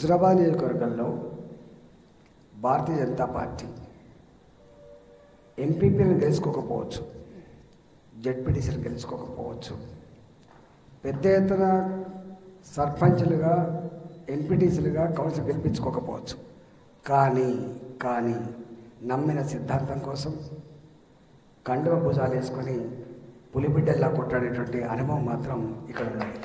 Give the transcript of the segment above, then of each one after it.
హుజరాబాద్ నియోజకవర్గంలో భారతీయ జనతా పార్టీ ఎంపీపీలను గెలుచుకోకపోవచ్చు జడ్పీటీసీలు గెలుచుకోకపోవచ్చు పెద్ద ఎత్తున సర్పంచ్లుగా ఎంపీటీసీలుగా కౌన్సిల్ గెలిపించుకోకపోవచ్చు కానీ కానీ నమ్మిన సిద్ధాంతం కోసం కండువ భుజాలు వేసుకొని పులిబిడ్డల్లా కొట్టాడేటువంటి అనుభవం మాత్రం ఇక్కడ ఉన్నది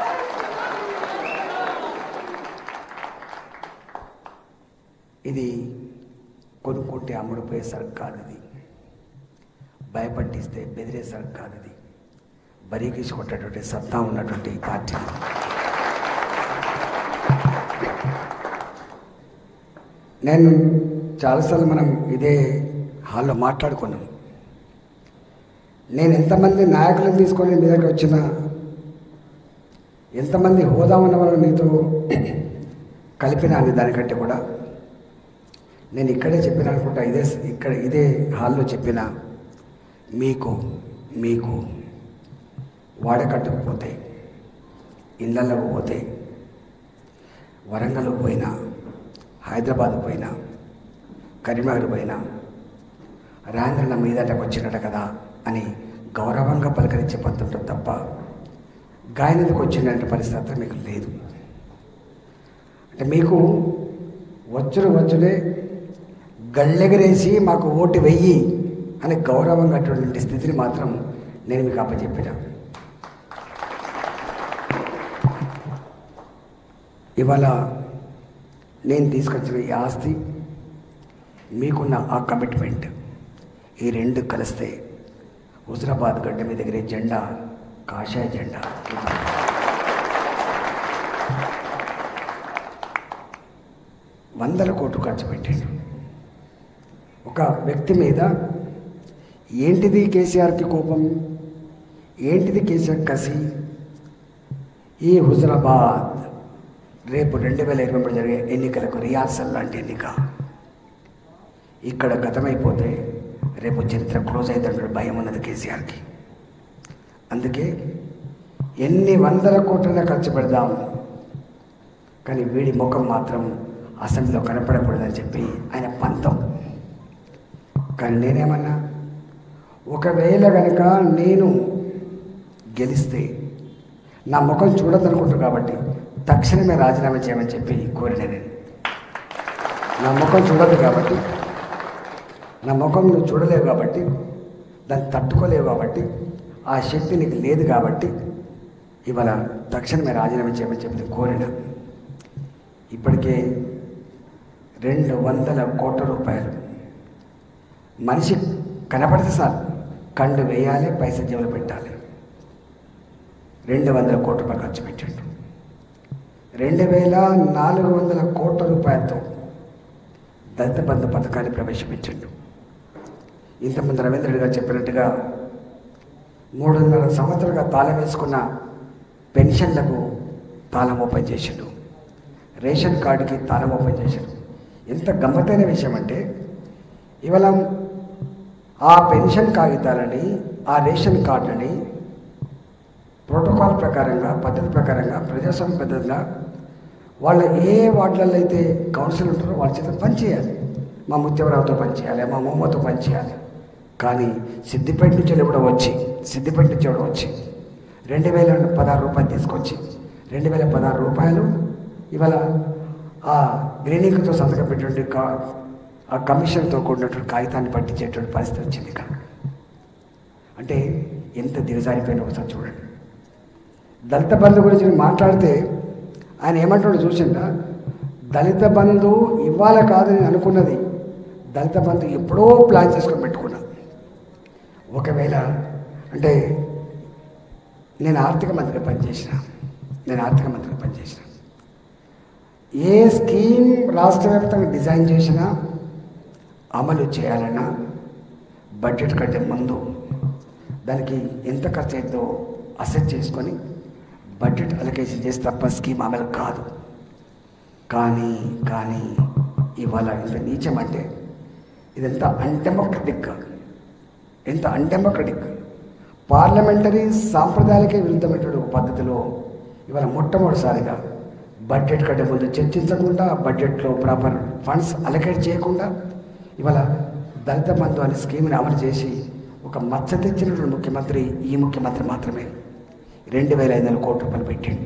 ఇది కొనుక్కుంటే అమ్ముడుపోయే సరుకు కాదు ఇది భయపట్టిస్తే బెదిరే సరుకు కాదు ఇది బరీగీసి కొట్టేటువంటి సత్తా ఉన్నటువంటి పార్టీ నేను చాలాసార్లు మనం ఇదే హాల్లో మాట్లాడుకున్నాం నేను ఎంతమంది నాయకులను తీసుకొని మీ దగ్గర వచ్చిన ఎంతమంది హోదా ఉన్న వాళ్ళని మీతో కలిపినా అని దానికంటే కూడా నేను ఇక్కడే చెప్పిన అనుకుంటా ఇదే ఇక్కడ ఇదే హాల్లో చెప్పిన మీకు మీకు వాడకట్టుకు పోతే ఇళ్ళకు పోతే వరంగల్ పోయినా హైదరాబాద్ పోయినా కరీంనగర్ పోయినా రాంధ్రన మీదటకు వచ్చినట కదా అని గౌరవంగా పలకరించే పద్ధతి తప్ప గాయనదికి వచ్చినటువంటి పరిస్థితి మీకు లేదు అంటే మీకు వచ్చుడు వచ్చుడే గళ్ళెగరేసి మాకు ఓటు వెయ్యి అని గౌరవంగా అటువంటి స్థితిని మాత్రం నేను మీకు అప్పచెప్పిన ఇవాళ నేను తీసుకొచ్చిన ఈ ఆస్తి మీకున్న ఆ కమిట్మెంట్ ఈ రెండు కలిస్తే హుజరాబాద్ గడ్డ మీద ఎగిరే జెండా కాషాయ జెండా వందల కోట్లు ఖర్చు పెట్టాడు ఒక వ్యక్తి మీద ఏంటిది కేసీఆర్కి కోపం ఏంటిది కేసీఆర్ కసి ఈ హుజరాబాద్ రేపు రెండు వేల ఇరవై మూడు జరిగే ఎన్నికలకు రియాసల్ లాంటి ఎన్నిక ఇక్కడ గతమైపోతే రేపు చరిత్ర క్లోజ్ అవుతుంటే భయం ఉన్నది కేసీఆర్కి అందుకే ఎన్ని వందల కోట్లైనా ఖర్చు పెడదాం కానీ వీడి ముఖం మాత్రం అసెంబ్లీలో కనపడకూడదని చెప్పి ఆయన పంతం కానీ నేనేమన్నా ఒకవేళ కనుక నేను గెలిస్తే నా ముఖం చూడదనుకుంటారు కాబట్టి తక్షణమే రాజీనామా చేయమని చెప్పి కోరిన నేను నా ముఖం చూడదు కాబట్టి నా ముఖం నువ్వు చూడలేవు కాబట్టి దాన్ని తట్టుకోలేవు కాబట్టి ఆ శక్తి నీకు లేదు కాబట్టి ఇవాళ తక్షణమే రాజీనామా చేయమని చెప్పి నేను కోరిన ఇప్పటికే రెండు వందల కోట్ల రూపాయలు మనిషి కనపడితే సార్ కండు వేయాలి పైసా జేబులో పెట్టాలి రెండు వందల కోట్ల రూపాయలు ఖర్చు పెట్టిండు రెండు వేల నాలుగు వందల కోట్ల రూపాయలతో దళిత బంధు పథకాన్ని ప్రవేశపెట్టిండు ఇంతకుముందు రవీంద్రుడి గారు చెప్పినట్టుగా మూడున్నర సంవత్సరాలుగా తాళం వేసుకున్న పెన్షన్లకు తాళం ఓపెన్ చేసిండు రేషన్ కార్డుకి తాళం ఓపెన్ చేసిండు ఎంత గమ్మత్తైన విషయం అంటే ఇవాళ ఆ పెన్షన్ కాగితాలని ఆ రేషన్ కార్డులని ప్రోటోకాల్ ప్రకారంగా పద్ధతి ప్రకారంగా ప్రజాస్వామ్య పద్ధతిగా వాళ్ళ ఏ వార్డులలో అయితే కౌన్సిల్ ఉంటారో వాళ్ళ చేత పనిచేయాలి మా ముత్యవరావుతో పనిచేయాలి మా మొమ్మతో పనిచేయాలి కానీ సిద్దిపేట నుంచి కూడా వచ్చి సిద్దిపేట నుంచి కూడా వచ్చి రెండు వేల పదహారు రూపాయలు తీసుకొచ్చి రెండు వేల పదహారు రూపాయలు ఇవాళ ఆ గ్రీనింగ్తో సంతకం పెట్టినటువంటి కా ఆ కమిషన్తో కూడినటువంటి కాగితాన్ని పట్టించేటువంటి పరిస్థితి వచ్చింది ఇక్కడ అంటే ఎంత దిగజారిపోయిన ఒకసారి చూడండి దళిత బంధు గురించి నేను మాట్లాడితే ఆయన ఏమంటాడో చూసిందా దళిత బంధు ఇవ్వాల కాదు నేను అనుకున్నది దళిత బంధు ఎప్పుడో ప్లాన్ చేసుకొని పెట్టుకున్నా ఒకవేళ అంటే నేను ఆర్థిక మంత్రిగా పనిచేసిన నేను ఆర్థిక మంత్రిగా పనిచేసిన ఏ స్కీమ్ రాష్ట్ర వ్యాప్తంగా డిజైన్ చేసినా అమలు చేయాలన్నా బడ్జెట్ కంటే ముందు దానికి ఎంత ఖర్చు అయిందో అసెస్ చేసుకొని బడ్జెట్ అలొకేషన్ చేసి తప్ప స్కీమ్ అమలు కాదు కానీ కానీ ఇవాళ ఇంత నీచం అంటే ఇదంతా అన్డెమోక్రటిక్ ఎంత అన్డెమోక్రటిక్ పార్లమెంటరీ సాంప్రదాయాలకే విరుద్ధమైనటువంటి ఒక పద్ధతిలో ఇవాళ మొట్టమొదటిసారిగా బడ్జెట్ కంటే ముందు చర్చించకుండా బడ్జెట్లో ప్రాపర్ ఫండ్స్ అలకేట్ చేయకుండా ఇవాళ దళిత బంధు అనే స్కీమ్ని అమలు చేసి ఒక మచ్చ తెచ్చినటువంటి ముఖ్యమంత్రి ఈ ముఖ్యమంత్రి మాత్రమే రెండు వేల ఐదు వందల కోట్ల రూపాయలు పెట్టింది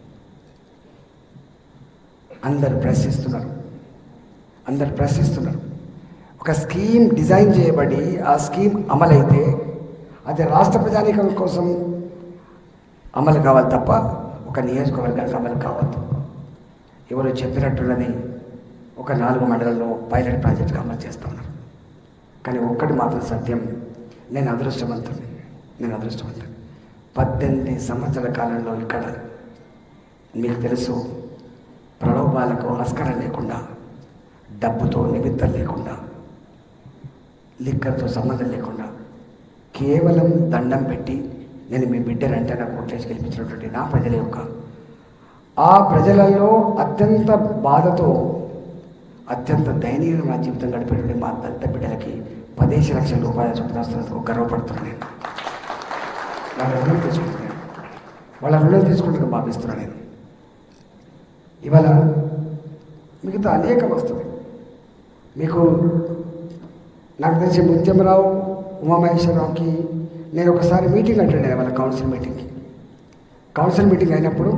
అందరు ప్రశ్నిస్తున్నారు అందరు ప్రశ్నిస్తున్నారు ఒక స్కీమ్ డిజైన్ చేయబడి ఆ స్కీమ్ అమలైతే అది రాష్ట్ర ప్రజానీకం కోసం అమలు కావాలి తప్ప ఒక నియోజకవర్గానికి అమలు కావద్దు ఎవరు చెప్పినట్టున్నది ఒక నాలుగు మండలంలో పైలట్ ప్రాజెక్టుగా అమలు చేస్తూ ఉన్నారు కానీ ఒక్కటి మాత్రం సత్యం నేను అదృష్టవంతుని నేను అదృష్టవంతుని పద్దెనిమిది సంవత్సరాల కాలంలో ఇక్కడ మీకు తెలుసు ప్రలోభాలకు ఆస్కారం లేకుండా డబ్బుతో నిమిత్తం లేకుండా లిక్కర్తో సంబంధం లేకుండా కేవలం దండం పెట్టి నేను మీ బిడ్డనంటే నాకు ఓట్లేసి గెలిపించినటువంటి నా ప్రజల యొక్క ఆ ప్రజలలో అత్యంత బాధతో అత్యంత దయనీయమైన జీవితం గడిపేటువంటి మా దళిత బిడ్డలకి పదిహేను లక్షల రూపాయల చొప్పున వస్తున్నందుకు గర్వపడుతున్నాను నేను వాళ్ళ రుణం తీసుకుంటున్నాను వాళ్ళ రుణం తీసుకుంటున్న భావిస్తున్నాను నేను ఇవాళ మిగతా అనేకం వస్తుంది మీకు నాకు తెలిసి ముత్యంరావు ఉమామహేశ్వరరావుకి నేను ఒకసారి మీటింగ్ అటెండ్ అయ్యాను వాళ్ళ కౌన్సిల్ మీటింగ్కి కౌన్సిల్ మీటింగ్ అయినప్పుడు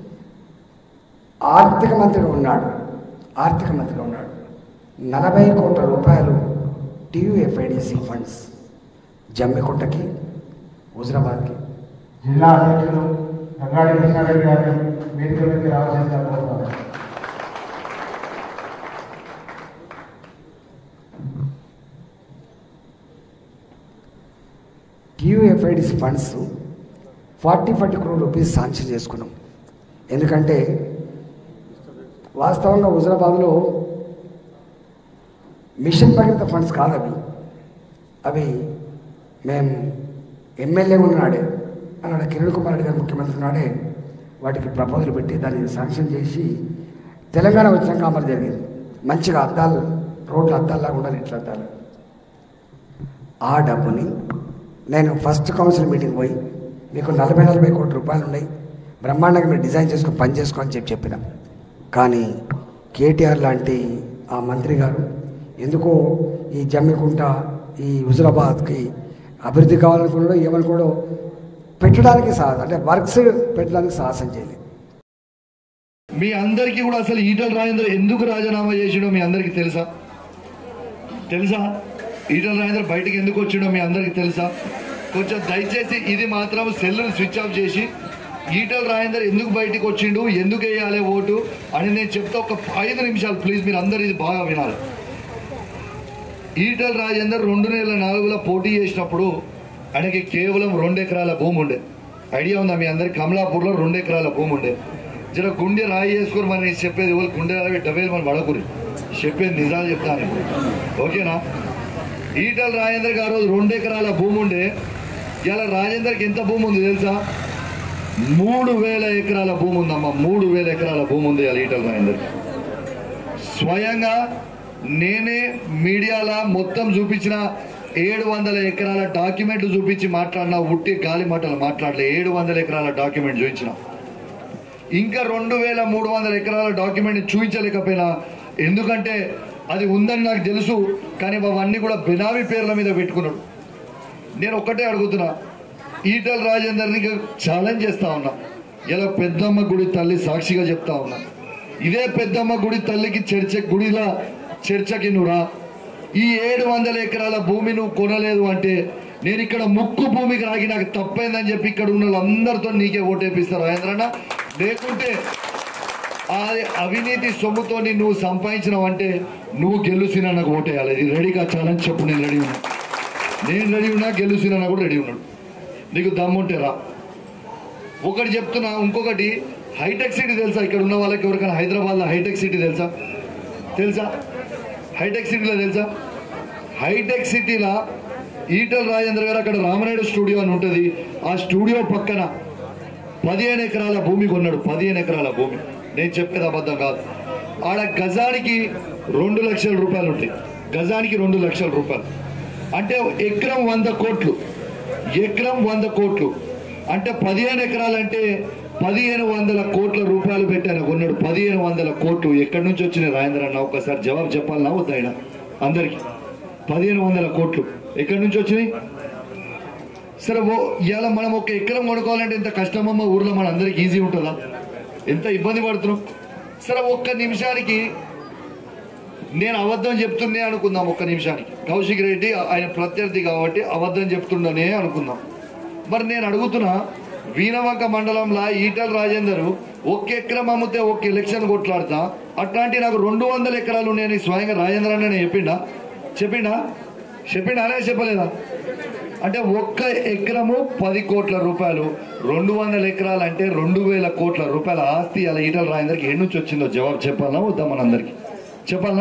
ఆర్థిక మంత్రిగా ఉన్నాడు ఆర్థిక మంత్రిగా ఉన్నాడు నలభై కోట్ల రూపాయలు టీయూఎఫ్ఐడిసి ఫండ్స్ జమ్మికుంటకి హుజరాబాద్కి జిల్లా అధ్యక్షులు రంగాడి కృష్ణారెడ్డి గారిని వేదిక మీదకి రావాల్సిందిగా కోరుతున్నాను TUFIDC funds forty forty crore rupees sanction చేసుకున్నాం ఎందుకంటే వాస్తవంగా హుజరాబాద్లో మిషన్ భగీరథ ఫండ్స్ కాదు అవి అవి మేము ఎమ్మెల్యే ఉన్నాడే అన్నాడు కిరణ్ కుమార్ రెడ్డి గారు ముఖ్యమంత్రి ఉన్నాడే వాటికి ప్రపోజల్ పెట్టి దాన్ని శాంక్షన్ చేసి తెలంగాణ వచ్చినాక అమలు జరిగింది మంచిగా అద్దాలు రోడ్ల అద్దాల్లాగా ఉండాలి ఇట్లా అద్దాలు ఆ డబ్బుని నేను ఫస్ట్ కౌన్సిల్ మీటింగ్ పోయి మీకు నలభై నలభై కోట్ల రూపాయలు ఉన్నాయి బ్రహ్మాండంగా మీరు డిజైన్ చేసుకొని పని చేసుకో అని చెప్పి చెప్పిన కానీ కేటీఆర్ లాంటి ఆ మంత్రి గారు ఎందుకో ఈ జమ్మికుంట ఈ హుజరాబాద్కి అభివృద్ధి కావాలనుకున్నాడో ఏమనుకోడో పెట్టడానికి సాహసం అంటే వర్క్స్ పెట్టడానికి సాహసం చేయలేదు మీ అందరికీ కూడా అసలు ఈటల రాజేందర్ ఎందుకు రాజీనామా చేసిండో మీ అందరికీ తెలుసా తెలుసా ఈటల రాజేందర్ బయటకు ఎందుకు వచ్చిండో మీ అందరికీ తెలుసా కొంచెం దయచేసి ఇది మాత్రం సెల్లును స్విచ్ ఆఫ్ చేసి ఈటల రాజేందర్ ఎందుకు బయటకు వచ్చిండు ఎందుకు వేయాలి ఓటు అని నేను చెప్తా ఒక ఐదు నిమిషాలు ప్లీజ్ మీరు అందరు ఇది బాగా వినాలి ఈటల రాజేందర్ రెండు నెలల నాలుగులో పోటీ చేసినప్పుడు ఆయనకి కేవలం రెండు ఎకరాల భూమి ఉండే ఐడియా ఉందా మీ అందరికి కమలాపూర్లో రెండు ఎకరాల భూమి ఉండే జర గుండె రాయి చేసుకొని మరి నేను చెప్పేది ఎవరు గుండె రాయి డబ్బేలు మనం పడకూరి చెప్పేది నిజాలు చెప్తాను ఇప్పుడు. ఓకేనా ఈటల రాజేందర్ గారు రోజు రెండు ఎకరాల భూమి ఉండే ఇలా రాజేందర్కి ఎంత భూమి ఉంది తెలుసా మూడు వేల ఎకరాల భూమి ఉందమ్మా మూడు వేల ఎకరాల భూమి ఉంది ఇలా ఈటల రాజేందర్కి స్వయంగా నేనే మీడియాలో మొత్తం చూపించిన ఏడు వందల ఎకరాల డాక్యుమెంట్ చూపించి మాట్లాడిన ఉట్టి గాలి మాటలు మాట్లాడలే ఏడు వందల ఎకరాల డాక్యుమెంట్ చూపించిన ఇంకా రెండు వేల మూడు వందల ఎకరాల డాక్యుమెంట్ చూపించలేకపోయినా ఎందుకంటే అది ఉందని నాకు తెలుసు కానీ అవన్నీ కూడా బినామీ పేర్ల మీద పెట్టుకున్నాడు నేను ఒక్కటే అడుగుతున్నా ఈటల రాజేందర్ని ఛాలెంజ్ చేస్తా ఉన్నా ఇలా పెద్దమ్మ గుడి తల్లి సాక్షిగా చెప్తా ఉన్నా ఇదే పెద్దమ్మ గుడి తల్లికి చర్చ గుడిలా చర్చకి నువ్వురా ఈ ఏడు వందల ఎకరాల భూమి నువ్వు కొనలేదు అంటే నేను ఇక్కడ ముక్కు భూమికి రాగి నాకు తప్పైందని చెప్పి ఇక్కడ ఉన్న వాళ్ళందరితో నీకే ఓటేపిస్తారు రాజేంద్రన్న లేకుంటే ఆ అవినీతి సొమ్ముతో నువ్వు సంపాదించినావు అంటే నువ్వు గెలుసిన నాకు ఓటేయాలి ఇది రెడీగా ఛాలెంజ్ చెప్పు నేను రెడీ ఉన్నా నేను రెడీ ఉన్నా గెలుసిన కూడా రెడీ ఉన్నాడు నీకు దమ్ముంటే రా ఒకటి చెప్తున్నా ఇంకొకటి హైటెక్ సిటీ తెలుసా ఇక్కడ ఉన్న వాళ్ళకి ఎవరికైనా హైదరాబాద్లో హైటెక్ సిటీ తెలుసా తెలుసా హైటెక్ సిటీలో తెలుసా హైటెక్ సిటీలో ఈటల రాజేంద్ర గారు అక్కడ రామనాయుడు స్టూడియో అని ఉంటుంది ఆ స్టూడియో పక్కన పదిహేను ఎకరాల భూమి కొన్నాడు పదిహేను ఎకరాల భూమి నేను చెప్పేది అబద్ధం కాదు ఆడ గజానికి రెండు లక్షల రూపాయలు ఉంటాయి గజానికి రెండు లక్షల రూపాయలు అంటే ఎకరం వంద కోట్లు ఎకరం వంద కోట్లు అంటే పదిహేను ఎకరాలంటే పదిహేను వందల కోట్ల రూపాయలు పెట్టాను కొన్నాడు పదిహేను వందల కోట్లు ఎక్కడి నుంచి వచ్చినాయి రాజేంద్ర అన్న ఒకసారి జవాబు చెప్పాలన్నా వద్దా ఆయన అందరికి పదిహేను వందల కోట్లు ఎక్కడి నుంచి వచ్చినాయి సరే ఓ ఇవాళ మనం ఒక ఎకరం కొనుక్కోవాలంటే ఎంత కష్టమమ్మ ఊర్లో మన అందరికి ఈజీ ఉంటుందా ఎంత ఇబ్బంది పడుతున్నాం సరే ఒక్క నిమిషానికి నేను అబద్ధం చెప్తుండే అనుకుందాం ఒక్క నిమిషానికి కౌశిక్ రెడ్డి ఆయన ప్రత్యర్థి కాబట్టి అబద్ధం చెప్తుండనే అనుకుందాం మరి నేను అడుగుతున్నా వీణవంక మండలంలో ఈటల రాజేందర్ ఒక్క ఎకరం అమ్మితే ఒక్క ఎలక్షన్ కొట్లాడతా అట్లాంటి నాకు రెండు వందల ఎకరాలు నేను స్వయంగా రాజేంద్ర అన్న నేను చెప్పిండా చెప్పిండా చెప్పిండా అనే చెప్పలేదా అంటే ఒక్క ఎకరము పది కోట్ల రూపాయలు రెండు వందల ఎకరాలు అంటే రెండు వేల కోట్ల రూపాయల ఆస్తి అలా ఈటల రాజేందర్కి ఎన్ని నుంచి వచ్చిందో జవాబు చెప్పాలనా వద్దా మనందరికి చెప్పాలనా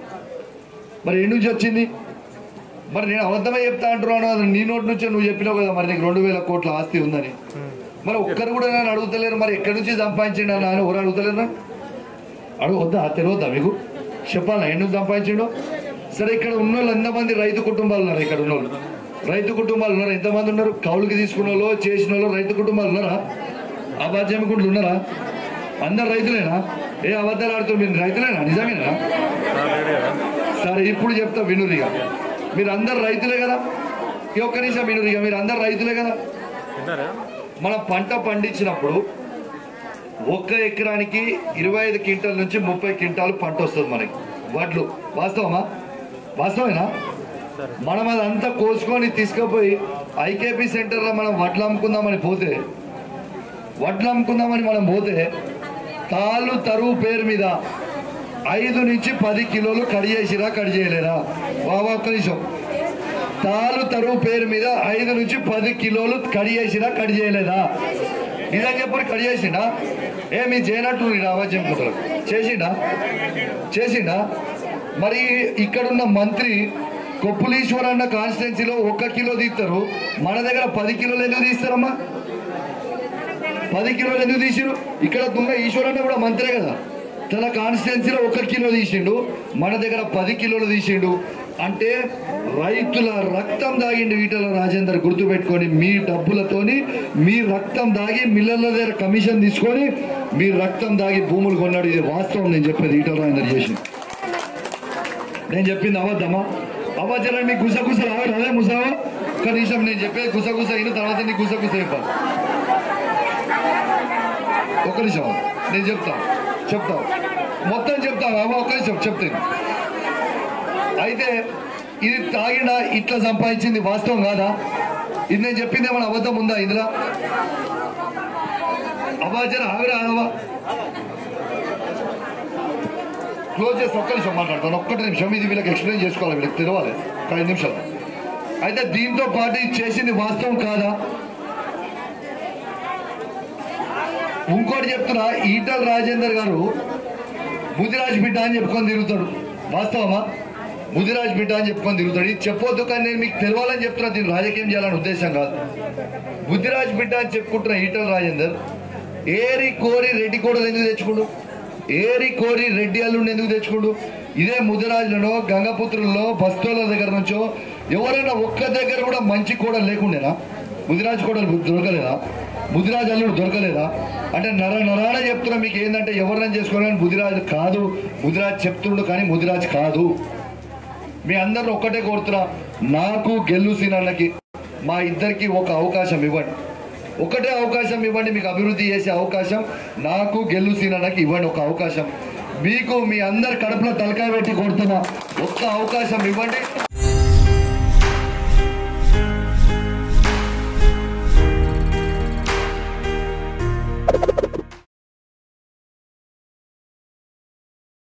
మరి ఎన్ని నుంచి వచ్చింది మరి నేను అబద్ధమే చెప్తా అంటున్నాను అది నీ నోటి నుంచే నువ్వు చెప్పినావు కదా మరి నీకు రెండు వేల కోట్ల ఆస్తి ఉందని మరి ఒక్కరు కూడా నన్ను అడుగుతలేరు మరి ఎక్కడి నుంచి సంపాదించిండు అని ఆయన ఎవరు అడుగుతలేరు అడుగు వద్దా తెలియద్దా మీకు చెప్పాలా ఎందుకు సంపాదించిండు సరే ఇక్కడ ఉన్న వాళ్ళు ఎంతమంది రైతు కుటుంబాలు ఉన్నారు ఇక్కడ ఉన్న వాళ్ళు రైతు కుటుంబాలు ఉన్నారు ఎంతమంది ఉన్నారు కౌలుకి తీసుకున్న వాళ్ళు చేసిన వాళ్ళు రైతు కుటుంబాలు ఉన్నారా అబాధ్యమికుంట్లు ఉన్నారా అందరు రైతులేనా ఏ అబద్ధాలు ఆడుతున్నారు మీరు రైతులేనా నిజమేనా సరే ఇప్పుడు చెప్తా వినురిగా మీరు అందరు రైతులే కదా ఈ ఒక్క నిమిషం వినురిగా మీరు అందరు రైతులే కదా మనం పంట పండించినప్పుడు ఒక్క ఎకరానికి ఇరవై ఐదు క్వింటాల నుంచి ముప్పై క్వింటాలు పంట వస్తుంది మనకి వడ్లు వాస్తవమా వాస్తవేనా మనం అదంతా కోసుకొని తీసుకుపోయి ఐకేపీ సెంటర్లో మనం వడ్లు అమ్ముకుందామని పోతే వడ్లు అమ్ముకుందామని మనం పోతే తాళ్ళు తరువు పేరు మీద ఐదు నుంచి పది కిలోలు కడి చేసిరా కడి చేయలేరా బాబా ఒక్క నిమిషం తాళ్ళు తరువు పేరు మీద ఐదు నుంచి పది కిలోలు కడి చేసిరా కడి చేయలేదా ఇదని చెప్పి కడి చేసిండా ఏ మీ చేయనట్టు రావాజం కుదరదు చేసిండా చేసిండా మరి ఇక్కడున్న మంత్రి కొప్పులీశ్వర్ అన్న కాన్స్టిట్యున్సీలో ఒక్క కిలో తీస్తారు మన దగ్గర పది కిలోలు ఎందుకు తీస్తారమ్మా పది కిలోలు ఎందుకు తీసిండు ఇక్కడ దుంగ ఈశ్వర్ అన్న కూడా మంత్రే కదా తన కాన్స్టిట్యున్సీలో ఒక కిలో తీసిండు మన దగ్గర పది కిలోలు తీసిండు అంటే రైతుల రక్తం దాగిండు ఈటల రాజేందర్ గుర్తుపెట్టుకొని మీ డబ్బులతోని మీ రక్తం దాగి మిల్లర్ల దగ్గర కమిషన్ తీసుకొని మీ రక్తం దాగి భూములు కొన్నాడు ఇది వాస్తవం నేను చెప్పేది ఈటల రాజేందర్ చేసింది నేను చెప్పింది అబద్ధమా అబద్ధం మీకు గుసగుస రావాలి అదే ముసావా కనీసం నేను చెప్పేది గుసగుస అయిన తర్వాత నీకు గుసగుస చెప్పాలి ఒక్క నిమిషం నేను చెప్తా చెప్తా మొత్తం చెప్తా అవ్వ ఒక్క నిమిషం చెప్తాను అయితే ఇది తాగిన ఇట్లా సంపాదించింది వాస్తవం కాదా ఇది నేను చెప్పింది ఏమైనా అబద్ధం ఉందా ఇందులో అబాచర ఆవిరా ఆగవా క్లోజ్ చేసి ఒక్క నిమిషం మాట్లాడతాను ఒక్కటి నిమిషం ఇది వీళ్ళకి ఎక్స్ప్లెయిన్ చేసుకోవాలి వీళ్ళకి తెలవాలి ఒక ఐదు నిమిషాలు అయితే దీంతో పాటు ఇది చేసింది వాస్తవం కాదా ఇంకోటి చెప్తున్నా ఈటల రాజేందర్ గారు ముదిరాజ్ బిడ్డ అని చెప్పుకొని తిరుగుతాడు వాస్తవమా ముదిరాజ్ బిడ్డ అని చెప్పుకొని తిరుగుతాడు ఇది చెప్పొద్దు కానీ నేను మీకు తెలవాలని చెప్తున్నా దీన్ని రాజకీయం చేయాలని ఉద్దేశం కాదు ముదిరాజ్ బిడ్డ అని చెప్పుకుంటున్న ఈటల రాజేందర్ ఏరి కోరి రెడ్డి కోడలు ఎందుకు తెచ్చుకుండు ఏరి కోరి రెడ్డి అల్లుండి ఎందుకు తెచ్చుకుండు ఇదే ముదిరాజులలో గంగపుత్రులలో బస్తోల దగ్గర నుంచో ఎవరైనా ఒక్క దగ్గర కూడా మంచి కోడలు లేకుండేనా ముదిరాజు కోడలు దొరకలేదా ముదిరాజు అల్లుడు దొరకలేదా అంటే నర నరాన చెప్తున్నా మీకు ఏంటంటే ఎవరినైనా చేసుకోవాలని ముదిరాజు కాదు ముదిరాజు చెప్తుండు కానీ ముదిరాజు కాదు మీ అందరిని ఒక్కటే కోరుతున్నా నాకు గెల్లు సీనన్నకి మా ఇద్దరికి ఒక అవకాశం ఇవ్వండి ఒకటే అవకాశం ఇవ్వండి మీకు అభివృద్ధి చేసే అవకాశం నాకు గెల్లు సీనన్నకి ఇవ్వండి ఒక అవకాశం మీకు మీ అందరి కడుపులో తలకాయ పెట్టి కొడుతున్నా ఒక్క అవకాశం ఇవ్వండి